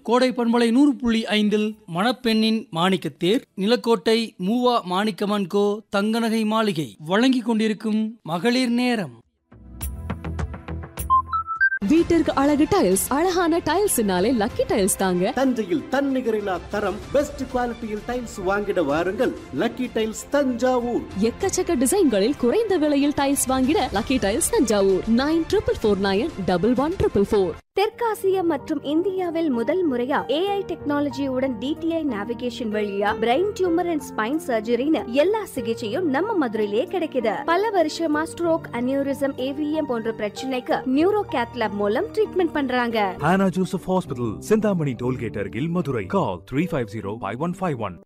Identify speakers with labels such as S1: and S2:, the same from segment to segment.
S1: கோடை பண்பலை நூறு புள்ளி ஐந்தில் மணப்பெண்ணின் மாணிக்கத்தேர் நிலக்கோட்டை மூவா மாணிக்கமன் கோ தங்கநகை மாளிகை வழங்கிக் கொண்டிருக்கும் மகளிர் நேரம்
S2: வீட்டிற்கு அழகு டைல்ஸ் அழகான டைல்ஸ்னாலே லக்கி டைல்ஸ் தாங்க
S3: தஞ்சையில் தன்னிகரில்லா தரம் பெஸ்ட் குவாலிட்டியில் டைல்ஸ் வாங்கிட வாருங்கள் லக்கி டைல்ஸ் தஞ்சாவூர்
S2: எக்கச்சக்க டிசைன்களில் குறைந்த விலையில் டைல்ஸ் வாங்கிட lucky tiles Thanjavur nine triple four nine double one triple four
S4: தெற்காசிய மற்றும் இந்தியாவில் முதல் முறையா ஏஐ டெக்னாலஜியுடன் டிடிஐ நேவிகேஷன் வழியா பிரெயின் டியூமர் அண்ட் ஸ்பைன் சர்ஜரின்னு எல்லா சிகிச்சையும் நம்ம மதுரையிலே கிடைக்குது பல வருஷமா ஸ்ட்ரோக் அனியூரிசம் ஏவிஎம் போன்ற பிரச்சனைக்கு நியூரோ கேத்லாப் மூலம் ட்ரீட்மெண்ட் பண்றாங்க
S5: Hannah Joseph Hospital, Sindhamani Tollgate, Argil, Madurai. Call 350 5151.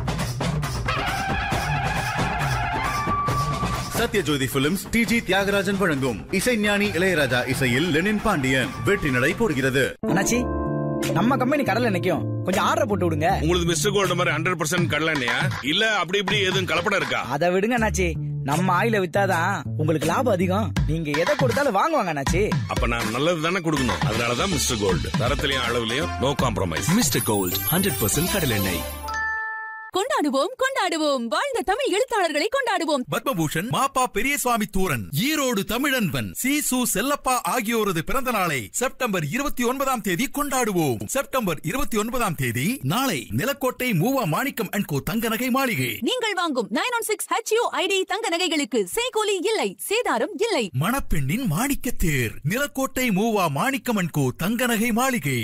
S6: Sathyajyothi films T G Thyagarajan வழங்கும் இசைஞானி இளையராஜா இசையில் லெனின் பாண்டியன் வெற்றி நடை போடுகிறது
S7: அண்ணாச்சி நம்ம கம்பெனி கடல்ல நிக்கும் கொஞ்சம் ஆர்டர் போட்டு விடுங்க
S8: உங்களுக்கு மிஸ்டர் கோல்டு மாதிரி ஹண்ட்ரட் பர்சன்ட் கடலண்ணையா இல்ல அப்படி இப்படி எதுவும் கலப்படம் இருக்கா
S7: அதை விடுங்க அண்ணாச்சி நம்ம ஆயில வித்தாதான் உங்களுக்கு லாபம் அதிகம் நீங்க எதை கொடுத்தாலும் வாங்குவாங்க அண்ணாச்சி
S8: அப்ப நான் நல்லது தானே கொடுக்கணும் அதனாலதான் மிஸ்டர் கோல்டு தரத்திலையும் அளவுலயும் no compromise
S9: Mister Gold hundred percent கடலெண்ணெய்
S10: கொண்டாடுவோம் கொண்டாடுவோம் வாழ்ந்த தமிழ் எழுத்தாளர்களை கொண்டாடுவோம்
S9: பத்மபூஷன் மாப்பா பெரியசுவாமி தூரன் ஈரோடு தமிழன்பன் சி சு செல்லப்பா ஆகியோரது பிறந்த நாளை செப்டம்பர் இருபத்தி ஒன்பதாம் தேதி கொண்டாடுவோம் செப்டம்பர் இருபத்தி ஒன்பதாம் தேதி நாளை நிலக்கோட்டை மூவா மாணிக்கம் அண்ட் கோ தங்க நகை மாளிகை
S10: நீங்கள் வாங்கும் nine one six H U I D தங்க நகைகளுக்கு செய்கூலி இல்லை சேதாரம் இல்லை
S9: மணப்பெண்ணின் மாணிக்க தேர் நிலக்கோட்டை மூவா மாணிக்கம் அண்ட் கோ தங்க நகை மாளிகை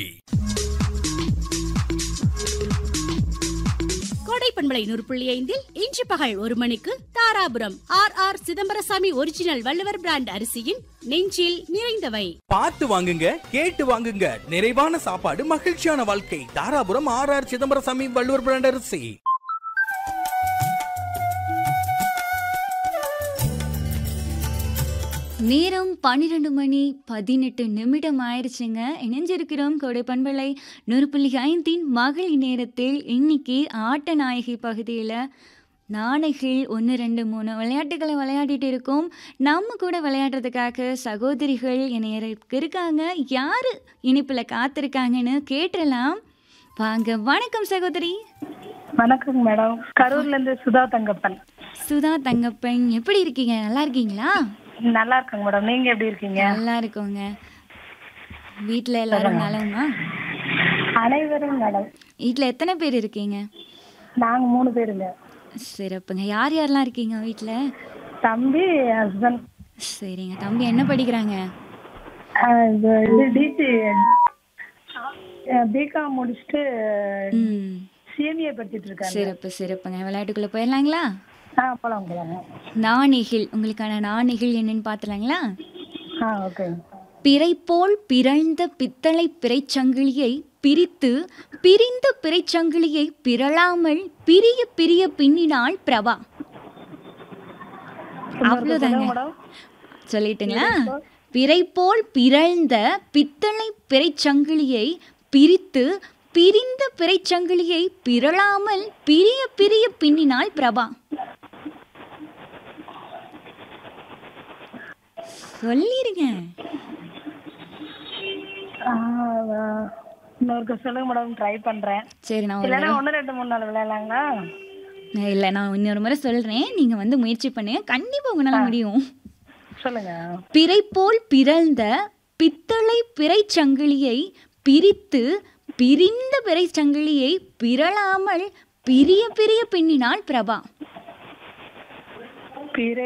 S11: கோடை பண்பலை நூறு புள்ளி ஐந்தில் இன்று பகல் ஒரு மணிக்கு Dharapuram R R Chidambarasamy original Valluvar brand அரிசியின் நெஞ்சில் நிறைந்தவை
S12: பார்த்து வாங்குங்க கேட்டு வாங்குங்க நிறைவான சாப்பாடு மகிழ்ச்சியான வாழ்க்கை Dharapuram R R Chidambarasamy Valluvar brand அரிசி
S13: நேரம் பன்னிரெண்டு மணி பதினெட்டு நிமிடம் ஆயிடுச்சுங்க இணைஞ்சிருக்கிறோம் கோடை பண்பலை நூறு புள்ளி ஐந்தின் மகளிர் நேரத்தில் இன்னைக்கு ஆட்ட நாயகி பகுதியில் நாளைகள் ஒன்று ரெண்டு மூணு விளையாட்டுகளை விளையாடிட்டு இருக்கோம் நம்ம கூட விளையாடுறதுக்காக சகோதரிகள் இணையருக்கு இருக்காங்க யார் இனிப்பில் காத்திருக்காங்கன்னு கேட்டுடலாம் வாங்க வணக்கம் சகோதரி
S14: வணக்கம் மேடம் கரூர்ல இருந்து சுதா தங்கப்பன்
S13: சுதா தங்கப்பன் எப்படி இருக்கீங்க நல்லா இருக்கீங்களா
S14: நல்லா இருக்கேங்க மேடம் நீங்க எப்படி இருக்கீங்க
S13: நல்லா இருக்கோங்க வீட்டில் எல்லாரும் நலமா
S14: அனைவரும் மேடம்
S13: வீட்டில் எத்தனை பேர் இருக்கீங்க
S14: நாங்க மூணு பேருங்க
S13: சிறப்புங்க யார் யாரெல்லாம் இருக்கீங்க வீட்டில்
S14: தம்பி ஹஸ்பண்ட்
S13: சரிங்க தம்பி என்ன படிக்கிறாங்க
S14: இது டிசி பிகாம் முடிச்சுட்டு
S13: ம்
S14: சிஎம்ஏ படிச்சிட்டு இருக்காங்க
S13: சிறப்பு சிறப்புங்க விளையாட்டுக்குள்ளே போயிடலாங்களா
S14: ஆ போலாம் போலாம்
S13: நாணிகள் உங்களுக்கான நாணிகள் என்னன்னு பார்த்துலாங்களா
S14: ஆ ஓகே
S13: பிறை போல் பிறழ்ந்த பித்தளை பிறைச்சங்கிலியை பிரித்து பிரிந்த பிறைச்சங்கிலியை பிறழாமல் பிரிய பிரிய பின்னினாள் பிரபா அவ்வளோதாங்க சொல்லிட்டுங்களா பிறை போல் பிறழ்ந்த பித்தளை பிறைச்சங்கிலியை பிரித்து பிரிந்த பிறைச்சங்கிலியை பிறழாமல் பிரிய பிரிய பின்னினாள் பிரபா சொல்லிருங்க
S14: இன்னொருக்கு சொல்லுங்க மேடம் ட்ரை பண்றேன்
S13: சரி நான் ஒரு
S14: இல்லைன்னா
S13: தடவை-
S14: ஒன்று ரெண்டு மூணு நாள் விளையாடலாங்களா
S13: இல்லை நான் இன்னொரு முறை சொல்கிறேன் நீங்கள் வந்து முயற்சி பண்ணுங்க கண்டிப்பாக உங்களால் முடியும்
S14: சொல்லுங்க
S13: பிறை போல் பிறழ்ந்த பித்தளை பிறைச்சங்கிலியை பிரித்து பிரிந்த பிறைச்சங்கிலியை பிறழாமல் பிரிய பிரிய பின்னினாள் பிரபா
S14: பிறை